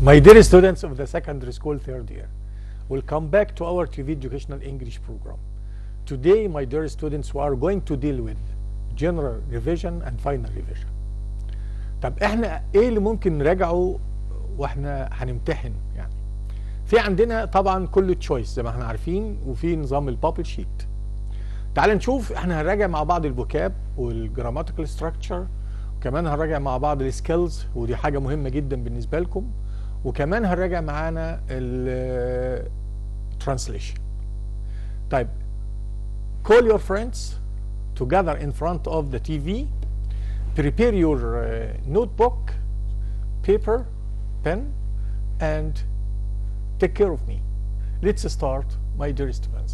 My dear students of the secondary school third year, welcome back to our TV educational English program. Today, my dear students, we are going to deal with general revision and final revision. طب احنا ايه اللي ممكن نراجعه واحنا هنمتحن يعني؟ في عندنا طبعا كل تشويس زي ما احنا عارفين وفي نظام البابل شيت. تعال نشوف احنا هنراجع مع بعض الفوكاب والجراماتيكال ستراكشر وكمان هنراجع مع بعض السكيلز ودي حاجه مهمه جدا بالنسبه لكم وكمان هنراجع معانا الترانسليشن طيب call your friends together in front of the TV prepare your uh, notebook paper pen and take care of me let's start my dear students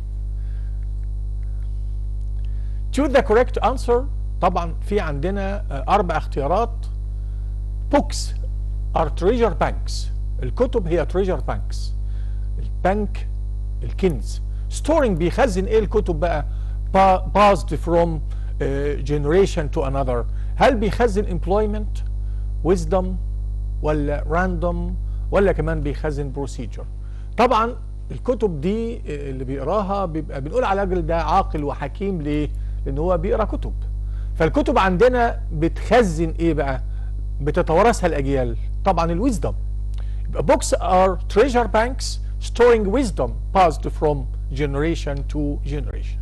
choose the correct answer طبعا في عندنا uh, اربع اختيارات books are treasure banks الكتب هي treasure banks البنك الكنز storing بيخزن ايه الكتب بقى Pa- passed from uh, generation to another هل بيخزن employment wisdom ولا random ولا كمان بيخزن procedure طبعا الكتب دي uh, اللي بيقراها بيبقى بنقول على الراجل ده عاقل وحكيم ليه لان هو بيقرا كتب فالكتب عندنا بتخزن ايه بقى بتتوارثها الاجيال طبعا الويزدم يبقى books are treasure banks storing wisdom passed from generation to generation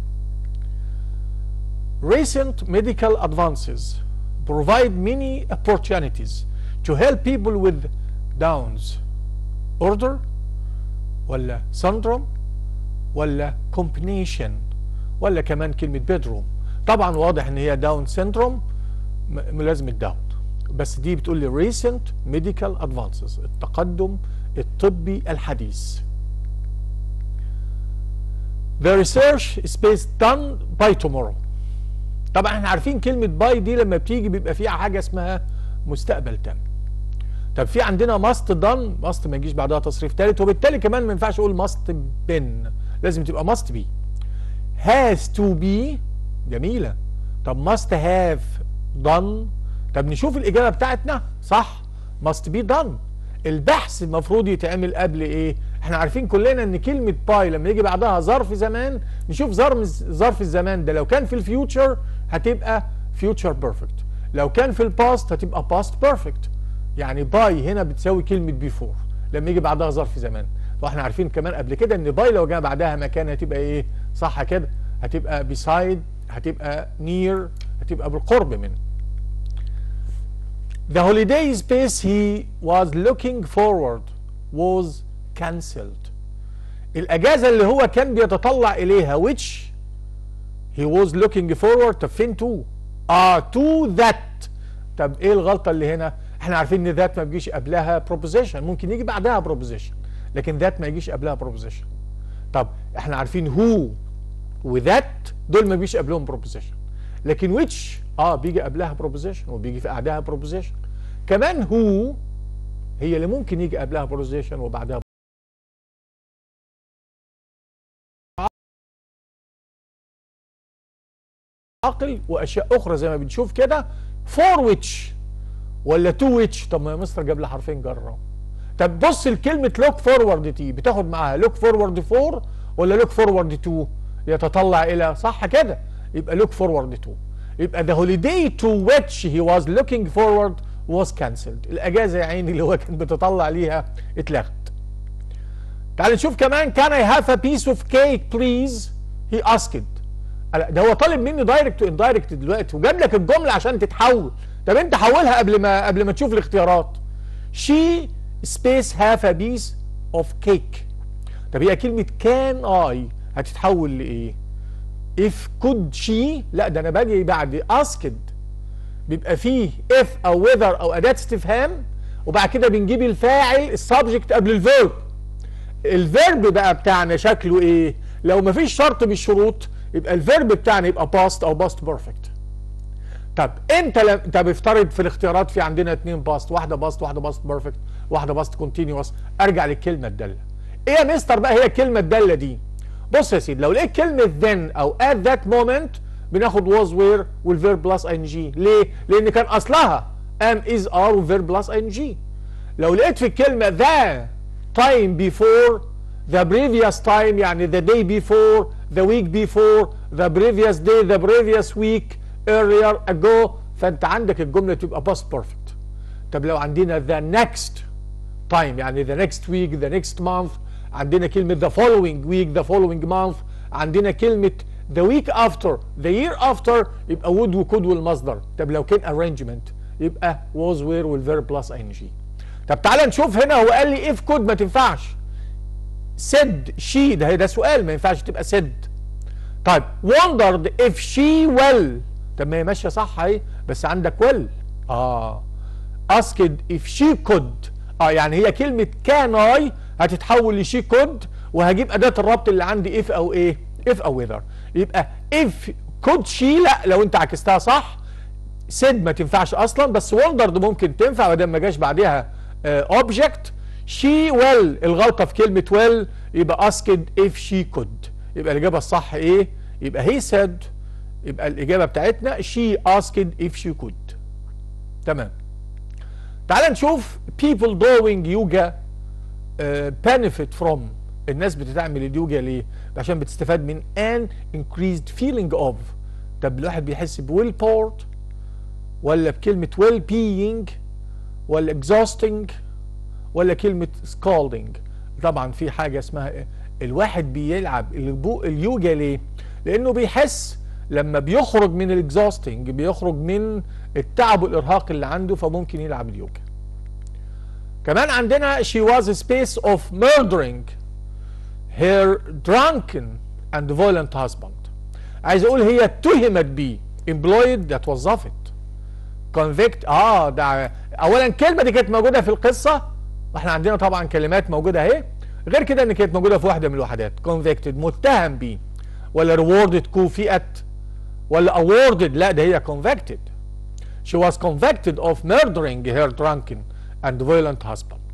recent medical advances provide many opportunities to help people with downs order ولا syndrome ولا combination ولا كمان كلمة bedroom طبعا واضح ان هي داون syndrome م- ملازمة داون بس دي بتقول لي recent medical advances التقدم الطبي الحديث The research is based done by tomorrow طبعا احنا عارفين كلمة باي دي لما بتيجي بيبقى فيها حاجة اسمها مستقبل تام طب في عندنا ماست دان ماست ما يجيش بعدها تصريف ثالث وبالتالي كمان ما ينفعش اقول ماست بن لازم تبقى ماست بي has to be جميلة طب must have done طب نشوف الإجابة بتاعتنا صح must be done البحث المفروض يتعمل قبل ايه احنا عارفين كلنا ان كلمة باي لما يجي بعدها ظرف زمان نشوف ظرف ظرف الزمان ده لو كان في الفيوتشر هتبقى future perfect لو كان في الباست هتبقى past perfect يعني باي هنا بتساوي كلمة before لما يجي بعدها ظرف زمان واحنا عارفين كمان قبل كده ان باي لو جاء بعدها مكان هتبقى ايه صح كده هتبقى beside هتبقى near هتبقى بالقرب منه The holiday space he was looking forward was cancelled. الأجازة اللي هو كان بيتطلع إليها which he was looking forward طب فين to؟ اه to that طب إيه الغلطة اللي هنا؟ إحنا عارفين إن that ما بيجيش قبلها proposition ممكن يجي بعدها proposition لكن that ما يجيش قبلها proposition طب إحنا عارفين who وذات دول ما بيجيش قبلهم proposition لكن which اه بيجي قبلها proposition وبيجي في بعدها proposition كمان who هي اللي ممكن يجي قبلها proposition وبعدها عقل واشياء اخرى زي ما بنشوف كده for which ولا to which طب ما يا مستر جاب لي حرفين جره طب بص لكلمه look forward دي بتاخد معاها look forward for ولا look forward to يتطلع الى صح كده يبقى look forward to يبقى the holiday to which he was looking forward was cancelled الاجازه يا عيني اللي هو كان بيتطلع ليها اتلغت تعال نشوف كمان can I have a piece of cake please he asked لا، ده هو طالب مني دايركت واندايركت دلوقتي وجاب لك الجمله عشان تتحول طب انت حولها قبل ما قبل ما تشوف الاختيارات she space have a piece of cake طب هي كلمه can I هتتحول لايه if could she لا ده انا باجي بعد asked بيبقى فيه if او whether او اداه استفهام وبعد كده بنجيب الفاعل السبجكت قبل الفيرب الفيرب بقى بتاعنا شكله ايه لو مفيش شرط من الشروط يبقى الفيرب بتاعنا يبقى باست او باست بيرفكت طب انت لم... طب افترض في الاختيارات في عندنا اتنين باست واحده باست واحده باست بيرفكت واحده باست كونتينوس ارجع للكلمه الداله ايه يا مستر بقى هي الكلمه الداله دي بص يا سيدي لو لقيت كلمه then او at that moment بناخد was were والفيرب بلس ان جي ليه لان كان اصلها am is are وفيرب بلس ان جي لو لقيت في الكلمة the time before the previous time يعني the day before the week before the previous day the previous week earlier ago فانت عندك الجملة تبقى past perfect طب لو عندنا the next time يعني the next week the next month عندنا كلمة the following week the following month عندنا كلمة the week after the year after يبقى would وكود والمصدر طب لو كان arrangement يبقى was were والverb plus ing طب تعالى نشوف هنا هو قال لي if could ما تنفعش said she ده ده سؤال ما ينفعش تبقى said طيب wondered if she will طب ما هي ماشيه صح اهي بس عندك will اه asked if she could اه يعني هي كلمه كان اي هتتحول لشي كود وهجيب اداه الربط اللي عندي if او ايه if او whether يبقى if could she لا لو انت عكستها صح said ما تنفعش اصلا بس wondered ممكن تنفع ما دام ما جاش بعدها اوبجكت she will الغلطه في كلمه will يبقى asked if she could يبقى الاجابه الصح ايه يبقى he said يبقى الاجابه بتاعتنا she asked if she could تمام تعال نشوف people doing yoga uh, benefit from الناس بتعمل اليوجا ليه عشان بتستفاد من an increased feeling of طب الواحد بيحس بويل بورت ولا بكلمة well being ولا exhausting ولا كلمة scalding طبعا في حاجة اسمها الواحد بيلعب اليوجا ليه لانه بيحس لما بيخرج من الاكزاستنج بيخرج من التعب والارهاق اللي عنده فممكن يلعب اليوجا كمان عندنا she was a space of murdering her drunken and violent husband عايز اقول هي اتهمت بيه employed ده اتوظفت convict اه ده اولا الكلمه دي كانت موجوده في القصه واحنا عندنا طبعا كلمات موجوده اهي غير كده ان كانت موجوده في واحده من الوحدات convicted متهم بيه ولا rewarded كوفئت ولا awarded لا ده هي convicted she was convicted of murdering her drunken and violent husband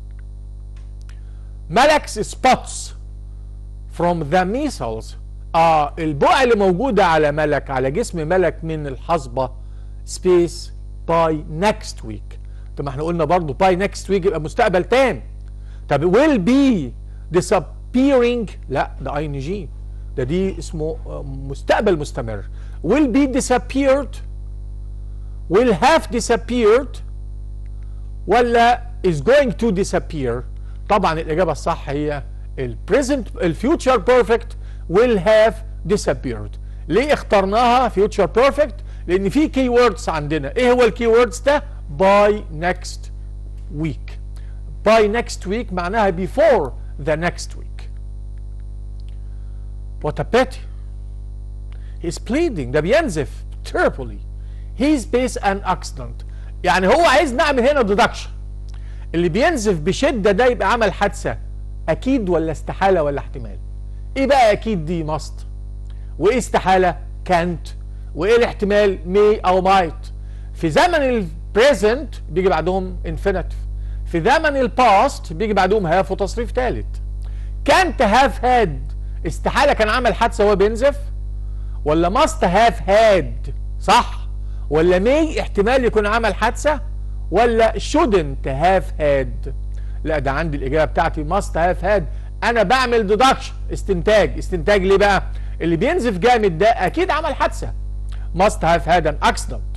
Malak's spots from the missiles اه البقع اللي موجوده على ملك على جسم ملك من الحصبه space by next week طب ما احنا قلنا برضو by next week يبقى مستقبل تام طب will be disappearing لا ده اي ان جي ده دي اسمه مستقبل مستمر will be disappeared will have disappeared ولا is going to disappear طبعا الاجابه الصح هي ال present ال future perfect will have disappeared ليه اخترناها future perfect لان في كي ووردز عندنا ايه هو الكي ووردز ده by next week by next week معناها before the next week what a pity he's bleeding ده بينزف terribly he's based an accident يعني هو عايز نعمل هنا deduction اللي بينزف بشدة ده يبقى عمل حادثة اكيد ولا استحالة ولا احتمال ايه بقى اكيد دي must وايه استحالة can't وايه الاحتمال may او might في زمن البريزنت بيجي بعدهم infinitive في زمن الباست بيجي بعدهم هاف وتصريف ثالث كانت هاف هاد استحاله كان عمل حادثه وهو بينزف ولا ماست هاف هاد صح ولا مي احتمال يكون عمل حادثه ولا shouldn't have had لا ده عندي الاجابه بتاعتي must have had انا بعمل deduction استنتاج استنتاج ليه بقى اللي بينزف جامد ده اكيد عمل حادثه must have had an accident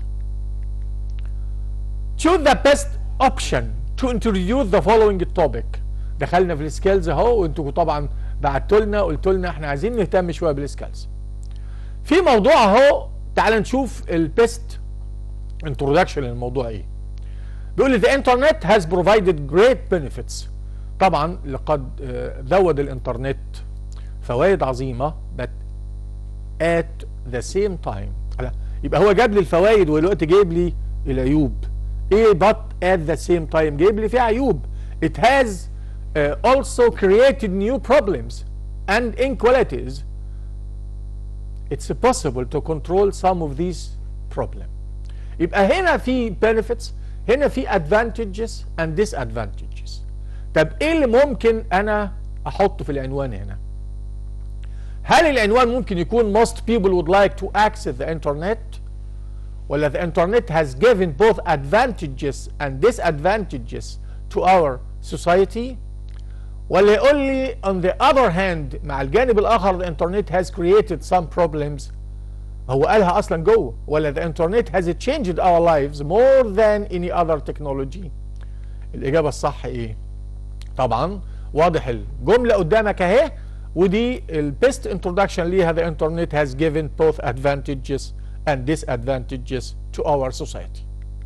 choose the best option to introduce the following topic دخلنا في السكيلز اهو وانتوا طبعا بعتوا لنا قلتوا لنا احنا عايزين نهتم شويه بالسكيلز في موضوع اهو تعال نشوف البيست انترودكشن للموضوع ايه بيقول لي the internet has provided great benefits طبعا لقد ذود الانترنت فوائد عظيمه but at the same time يبقى هو جاب لي الفوائد ودلوقتي جايب لي العيوب ايه but at the same time جايب لي فيها عيوب it has uh, also created new problems and inequalities it's possible to control some of these problems يبقى هنا في benefits هنا في advantages and disadvantages طب ايه اللي ممكن انا احطه في العنوان هنا هل العنوان ممكن يكون most people would like to access the internet ولا the internet has given both advantages and disadvantages to our society ولا يقول لي on the other hand مع الجانب الاخر the internet has created some problems هو قالها اصلا جوه ولا the internet has changed our lives more than any other technology الاجابه الصح ايه طبعا واضح الجمله قدامك اهي ودي البيست introduction ليها the internet has given both advantages and disadvantages to our society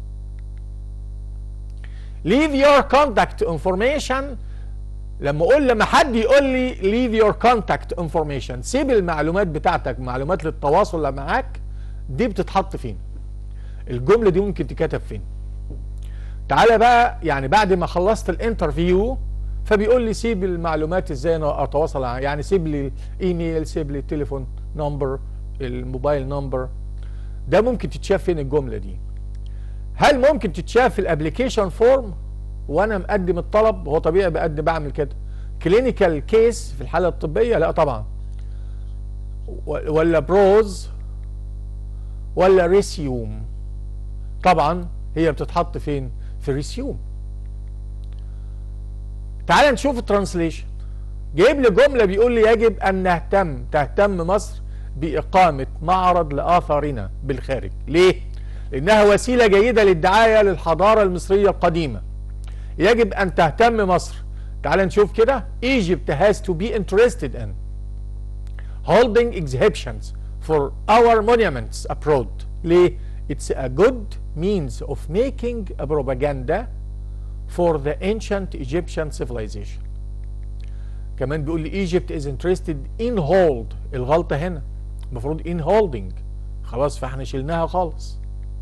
leave your contact information لما اقول لما حد يقول لي leave your contact information سيب المعلومات بتاعتك معلومات للتواصل اللي معاك دي بتتحط فين الجمله دي ممكن تكتب فين تعالى بقى يعني بعد ما خلصت الانترفيو فبيقول لي سيب المعلومات ازاي انا اتواصل يعني سيب لي ايميل سيب لي التليفون نمبر الموبايل نمبر ده ممكن تتشاف فين الجمله دي هل ممكن تتشاف في الابلكيشن فورم وانا مقدم الطلب هو طبيعي بقدم بعمل كده كلينيكال كيس في الحاله الطبيه لا طبعا ولا بروز ولا ريسيوم طبعا هي بتتحط فين في ريسيوم تعال نشوف الترانسليشن جايب لي جمله بيقول لي يجب ان نهتم تهتم مصر باقامه معرض لاثارنا بالخارج ليه لانها وسيله جيده للدعايه للحضاره المصريه القديمه يجب ان تهتم مصر تعال نشوف كده Egypt has to be interested in holding exhibitions for our monuments abroad ليه it's a good means of making a propaganda for the ancient Egyptian civilization كمان بيقول لي Egypt is interested in hold الغلطة هنا المفروض in holding خلاص فاحنا شلناها خالص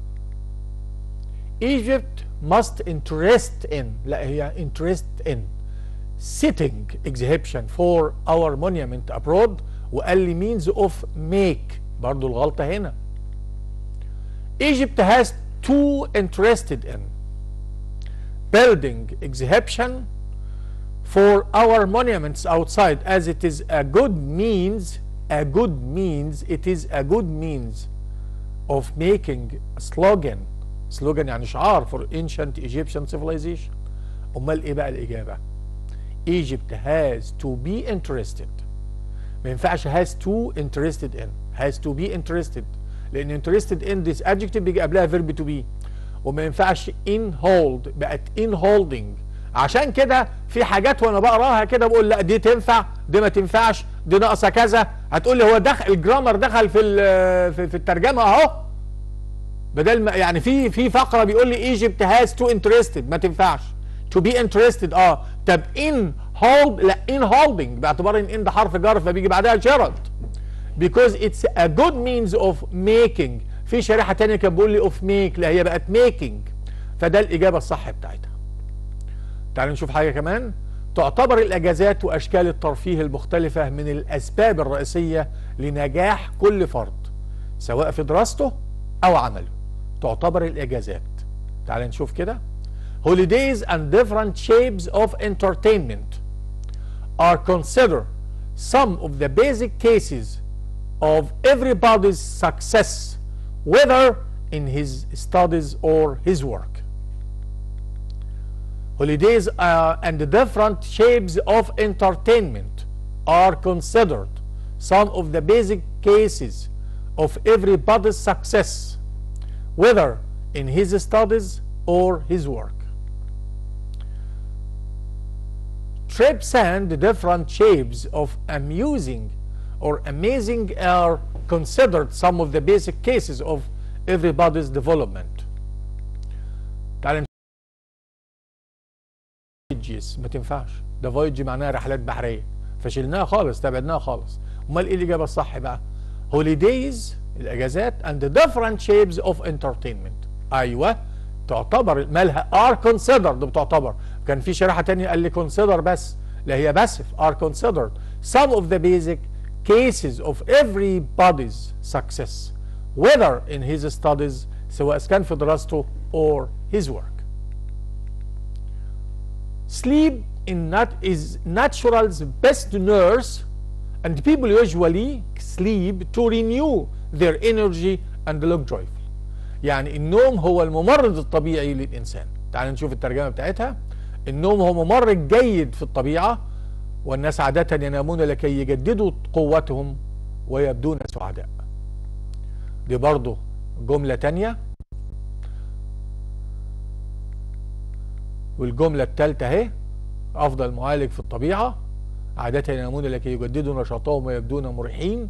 Egypt must interest in لا هي interest in sitting exhibition for our monument abroad وقال لي means of make برضو الغلطة هنا Egypt has too interested in building exhibition for our monuments outside as it is a good means a good means it is a good means of making a slogan slogan يعني شعار for ancient Egyptian civilization امال ايه بقى الاجابه Egypt has to be interested ما ينفعش has to interested in has to be interested لان interested in this adjective بيجي قبلها verb to be وما ينفعش in hold بقت in holding عشان كده في حاجات وانا بقراها كده بقول لا دي تنفع دي ما تنفعش دي ناقصه كذا هتقول لي هو دخل الجرامر دخل في في, في الترجمه اهو بدل ما يعني في في فقره بيقول لي ايجيبت هاز تو انترستد ما تنفعش تو بي انترستد اه طب ان هولد لا ان هولدنج باعتبار ان ان ده حرف جر فبيجي بعدها جيرالد because it's a good means of making في شريحه ثانيه كان بيقول لي اوف ميك لا هي بقت making فده الاجابه الصح بتاعتها تعالوا نشوف حاجه كمان تعتبر الاجازات واشكال الترفيه المختلفه من الاسباب الرئيسيه لنجاح كل فرد سواء في دراسته او عمله تعتبر الاجازات تعال نشوف كده holidays and different shapes of entertainment are considered some of the basic cases of everybody's success whether in his studies or his work holidays uh, and the different shapes of entertainment are considered some of the basic cases of everybody's success whether in his studies or his work. Trips and different shapes of amusing or amazing are considered some of the basic cases of everybody's development. تعال voyages ما تنفعش ده voyage معناها رحلات بحرية فشلناها خالص تبعدناها خالص امال ايه الاجابة الصح بقى holidays الاجازات and the different shapes of entertainment ايوه تعتبر مالها are considered بتعتبر كان في شريحه تانية قال لي consider بس لا هي باسف are considered some of the basic cases of everybody's success whether in his studies سواء كان في دراسته or his work sleep in nat is natural's best nurse and people usually sleep to renew their energy and look joyful يعني النوم هو الممرض الطبيعي للإنسان تعال نشوف الترجمة بتاعتها النوم هو ممر جيد في الطبيعة والناس عادة ينامون لكي يجددوا قوتهم ويبدون سعداء دي برضو جملة تانية والجملة التالتة اهي أفضل معالج في الطبيعة عادة ينامون لكي يجددوا نشاطهم ويبدون مريحين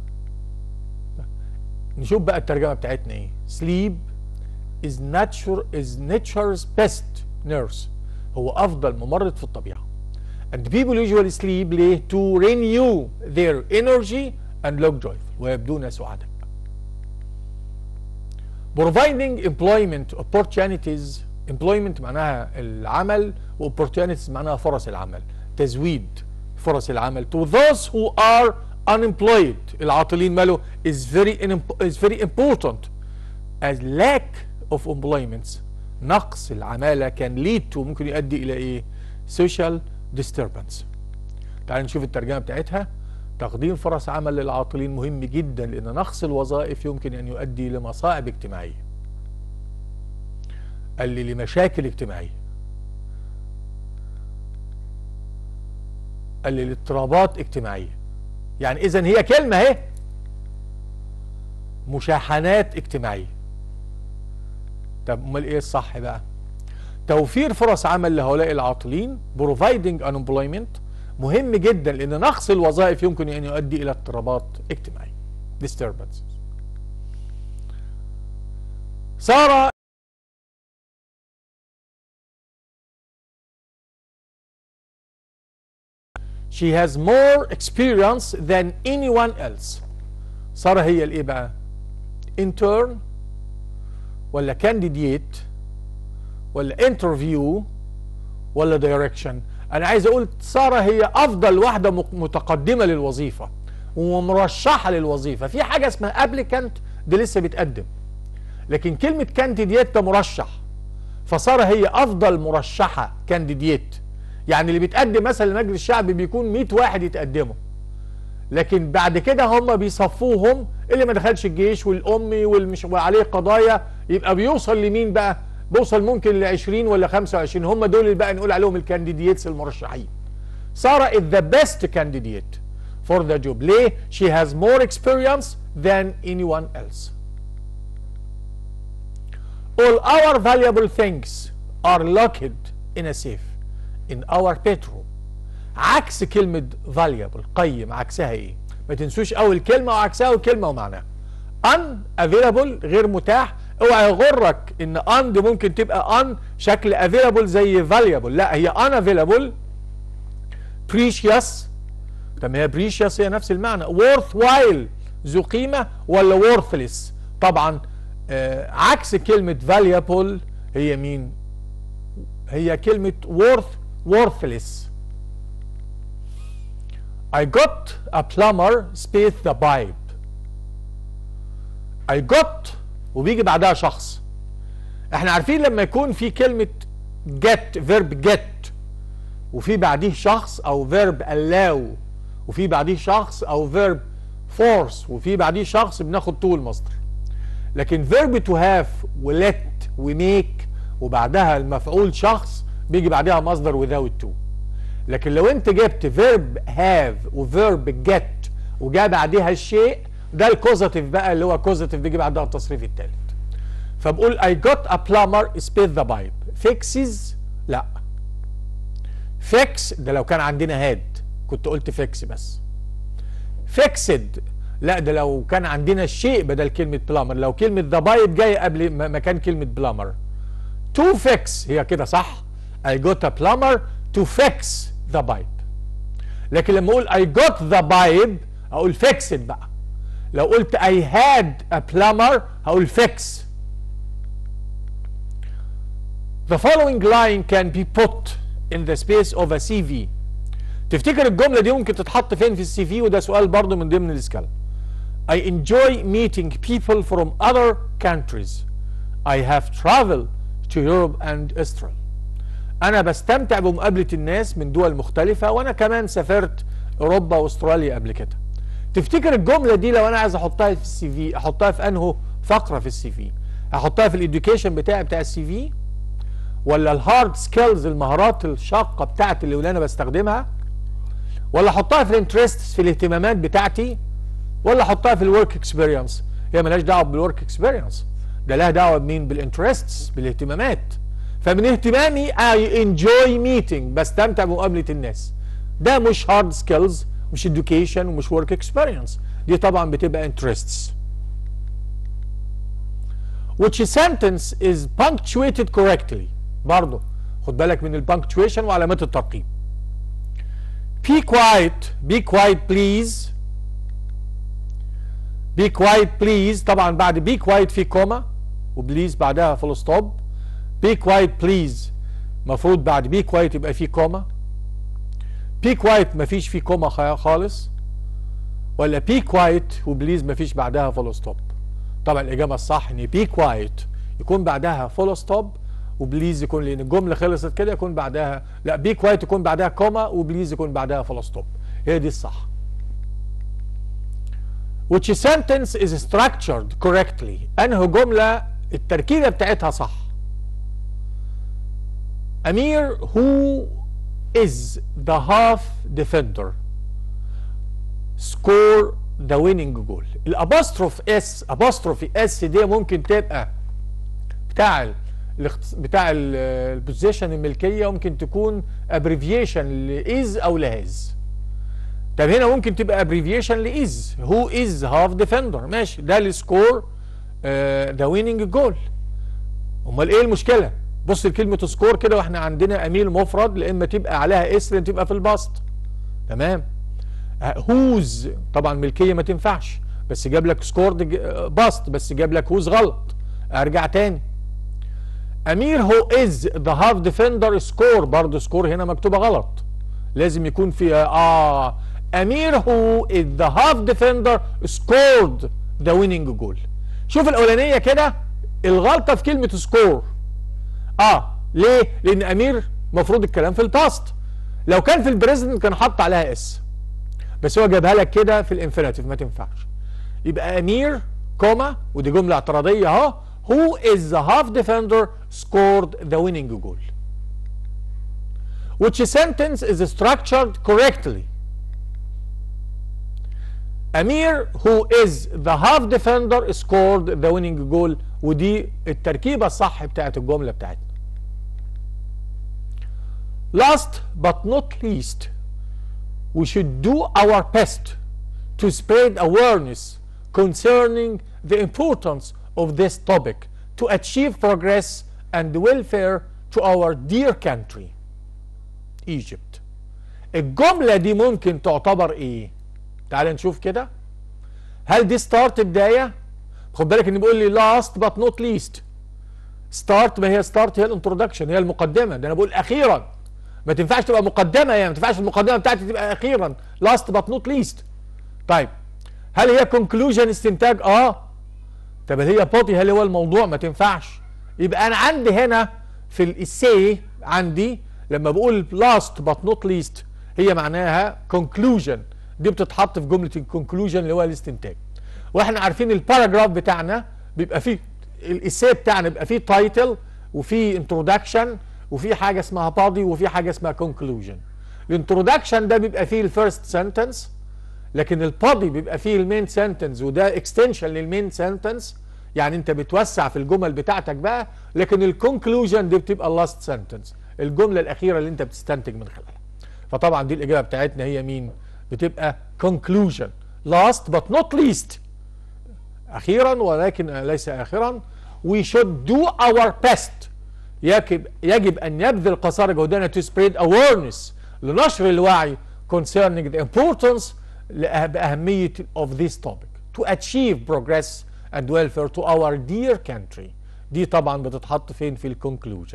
نشوف بقى الترجمة بتاعتنا ايه sleep is nature is nature's best nurse هو أفضل ممرض في الطبيعة and people usually sleep ليه to renew their energy and look joyful ويبدون سعداء providing employment opportunities employment معناها العمل و opportunities معناها فرص العمل تزويد فرص العمل to those who are unemployed العاطلين ماله is very is very important as lack of employment نقص العمالة can lead to ممكن يؤدي إلى إيه social disturbance تعال نشوف الترجمة بتاعتها تقديم فرص عمل للعاطلين مهم جدا لأن نقص الوظائف يمكن أن يؤدي لمصائب اجتماعية قال لي لمشاكل اجتماعية قال لي لاضطرابات اجتماعية يعني إذا هي كلمة اهي مشاحنات اجتماعية طب امال ايه الصح بقى توفير فرص عمل لهؤلاء العاطلين providing unemployment مهم جدا لان نقص الوظائف يمكن ان يؤدي الى اضطرابات اجتماعيه disturbances سارة she has more experience than anyone else سارة هي الايه بقى intern ولا candidate ولا interview ولا direction انا عايز اقول ساره هي افضل واحده متقدمه للوظيفه ومرشحه للوظيفه في حاجه اسمها ابليكانت دي لسه بتقدم لكن كلمه كانديديت ده مرشح فساره هي افضل مرشحه كانديديت يعني اللي بيتقدم مثلا لمجلس الشعب بيكون 100 واحد يتقدموا لكن بعد كده هم بيصفوهم اللي ما دخلش الجيش والامي والمش وعليه قضايا يبقى بيوصل لمين بقى بوصل ممكن ل 20 ولا 25 هم دول اللي بقى نقول عليهم الكانديديتس المرشحين ساره is the best candidate for the job ليه she has more experience than anyone else all our valuable things are locked in a safe in our bedroom عكس كلمة valuable قيم عكسها ايه ما تنسوش اول كلمة وعكسها وكلمة ومعناها unavailable غير متاح اوعى يغرك ان ان دي ممكن تبقى ان شكل افيلابل زي فاليبل لا هي ان افيلابل بريشيوس طب هي بريشيوس هي نفس المعنى worth while ذو قيمه ولا worthless طبعا آه عكس كلمه valuable هي مين هي كلمه worth worthless I got a plumber space the pipe I got وبيجي بعدها شخص احنا عارفين لما يكون في كلمة get verb get وفي بعديه شخص او verb allow وفي بعديه شخص او verb force وفي بعديه شخص بناخد طول مصدر لكن verb to have و let و make وبعدها المفعول شخص بيجي بعدها مصدر without to لكن لو انت جبت verb have و verb get وجاء بعدها الشيء ده الكوزاتيف بقى اللي هو كوزاتيف بيجي بعدها التصريف الثالث فبقول I got a plumber space the pipe fixes لا fix ده لو كان عندنا هاد كنت قلت fix بس fixed لا ده لو كان عندنا الشيء بدل كلمة plumber لو كلمة the pipe جاية قبل مكان كلمة plumber to fix هي كده صح I got a plumber to fix the pipe لكن لما اقول I got the pipe اقول fixed بقى لو قلت I had a plumber هقول fix The following line can be put in the space of a CV تفتكر الجملة دي ممكن تتحط فين في السي في وده سؤال برضه من ضمن الاسكال I enjoy meeting people from other countries I have traveled to Europe and Israel أنا بستمتع بمقابلة الناس من دول مختلفة وأنا كمان سافرت أوروبا وأستراليا قبل كده تفتكر الجمله دي لو انا عايز احطها في السي في احطها في انه فقره في السي في احطها في الاديوكيشن بتاعي بتاع السي في ولا الهارد سكيلز المهارات الشاقه بتاعتي اللي انا بستخدمها ولا احطها في الانترستس في الاهتمامات بتاعتي ولا احطها في الورك اكسبيرينس هي ملهاش دعوه بالورك اكسبيرينس ده لها دعوه بمين بالانترستس بالاهتمامات فمن اهتمامي اي انجوي ميتنج بستمتع بمقابله الناس ده مش هارد سكيلز مش education ومش ورك اكسبيرينس دي طبعا بتبقى interests which sentence is punctuated correctly برضه خد بالك من البنكتويشن وعلامات الترقيم be quiet be quiet please be quiet please طبعا بعد be quiet في كوما وبليز بعدها فول ستوب be quiet please مفروض بعد be quiet يبقى في كوما be quiet مفيش في كوما خالص ولا be quiet وبليز مفيش بعدها فول ستوب طبعا الاجابه الصح ان be quiet يكون بعدها فول ستوب وبليز يكون لان الجمله خلصت كده يكون بعدها لا بي كوايت يكون بعدها كوما وبليز يكون بعدها فول ستوب هي دي الصح which sentence is structured correctly انه جمله التركيبه بتاعتها صح امير who is the half defender score the winning goal الابostrophe اس apostrophe اس دي ممكن تبقى بتاع بتاع البوزيشن الملكيه ممكن تكون ابريفيشن لاز او لهاز طب هنا ممكن تبقى ابريفيشن لاز هو از هاف ديفندر ماشي ده السكور ذا ويننج جول امال ايه المشكله بص لكلمه سكور كده واحنا عندنا اميل مفرد لا اما تبقى عليها اس تبقى في البسط تمام هوز طبعا ملكيه ما تنفعش بس جاب لك سكور بسط بس جاب لك هوز غلط ارجع تاني امير هو از ذا هاف ديفندر سكور برضه سكور هنا مكتوبه غلط لازم يكون فيها اه امير هو از ذا هاف ديفندر سكورد ذا ويننج جول شوف الاولانيه كده الغلطه في كلمه سكور اه ليه لان امير مفروض الكلام في الباست لو كان في البريزنت كان حط عليها اس بس هو جابها لك كده في الانفينيتيف ما تنفعش يبقى امير كوما ودي جمله اعتراضيه اهو who is the half defender scored the winning goal which sentence is structured correctly Amir who is the half defender scored the winning goal ودي التركيبة الصح بتاعت الجملة بتاعتنا last but not least we should do our best to spread awareness concerning the importance of this topic to achieve progress and welfare to our dear country Egypt الجملة دي ممكن تعتبر ايه تعال نشوف كده هل دي ستارت بداية خد بالك ان بيقول لي last but not least ستارت ما هي ستارت هي الانترودكشن هي المقدمة ده انا بقول اخيرا ما تنفعش تبقى مقدمة يعني ما تنفعش المقدمة بتاعتي تبقى اخيرا last but not least طيب هل هي conclusion استنتاج اه طب هي بودي هل هو الموضوع ما تنفعش يبقى انا عندي هنا في الاسي عندي لما بقول last but not least هي معناها conclusion دي بتتحط في جمله الكونكلوجن اللي هو الاستنتاج واحنا عارفين الباراجراف بتاعنا بيبقى فيه الاسي بتاعنا بيبقى فيه تايتل وفي انترودكشن وفي حاجه اسمها بادي وفي حاجه اسمها كونكلوجن الانترودكشن ده بيبقى فيه الفيرست سنتنس لكن البادي بيبقى فيه المين سنتنس وده اكستنشن للمين سنتنس يعني انت بتوسع في الجمل بتاعتك بقى لكن الكونكلوجن دي بتبقى اللاست سنتنس الجمله الاخيره اللي انت بتستنتج من خلالها فطبعا دي الاجابه بتاعتنا هي مين بتبقى conclusion last but not least اخيرا ولكن ليس اخرا we should do our best يجب يجب ان يبذل قصارى جهدنا to spread awareness لنشر الوعي concerning the importance بأهمية of this topic to achieve progress and welfare to our dear country دي طبعا بتتحط فين في الكونكلوجن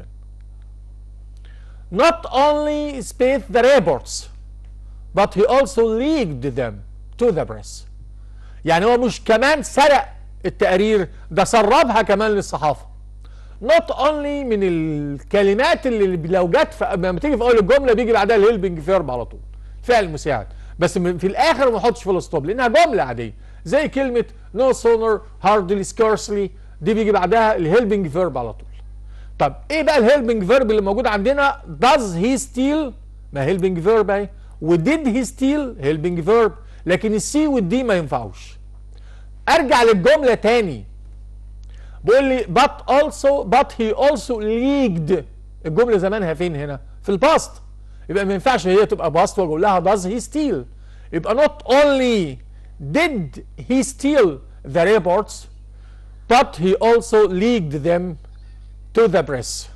not only spaced the reports but he also leaked them to the press يعني هو مش كمان سرق التقارير ده سربها كمان للصحافة not only من الكلمات اللي لو جت لما تيجي في اول الجمله بيجي بعدها الهيلبنج فيرب على طول فعل مساعد بس في الاخر ما احطش فول ستوب لانها جمله عاديه زي كلمه no sooner hardly scarcely دي بيجي بعدها الهيلبنج فيرب على طول طب ايه بقى الهيلبنج فيرب اللي موجود عندنا does he steal ما هيلبنج فيرب اهي وديد هي ستيل هيلبنج فيرب لكن السي والدي ما ينفعوش ارجع للجمله تاني بيقول لي but also but he also leaked الجمله زمانها فين هنا في الباست يبقى ما ينفعش هي تبقى باست واقول لها does he steal يبقى not only did he steal the reports but he also leaked them to the press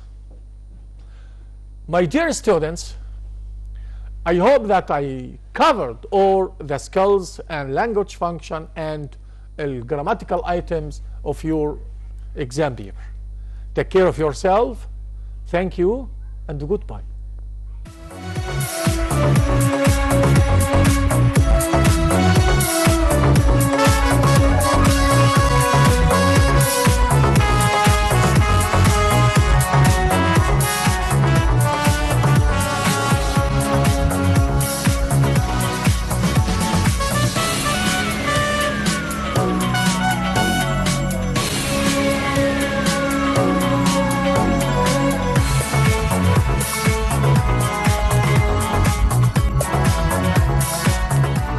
my dear students I hope that I covered all the skills and language function and uh, grammatical items of your exam paper. Take care of yourself. Thank you and goodbye.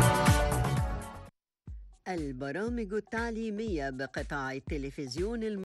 البرامج التعليمية بقطاع التلفزيون الم...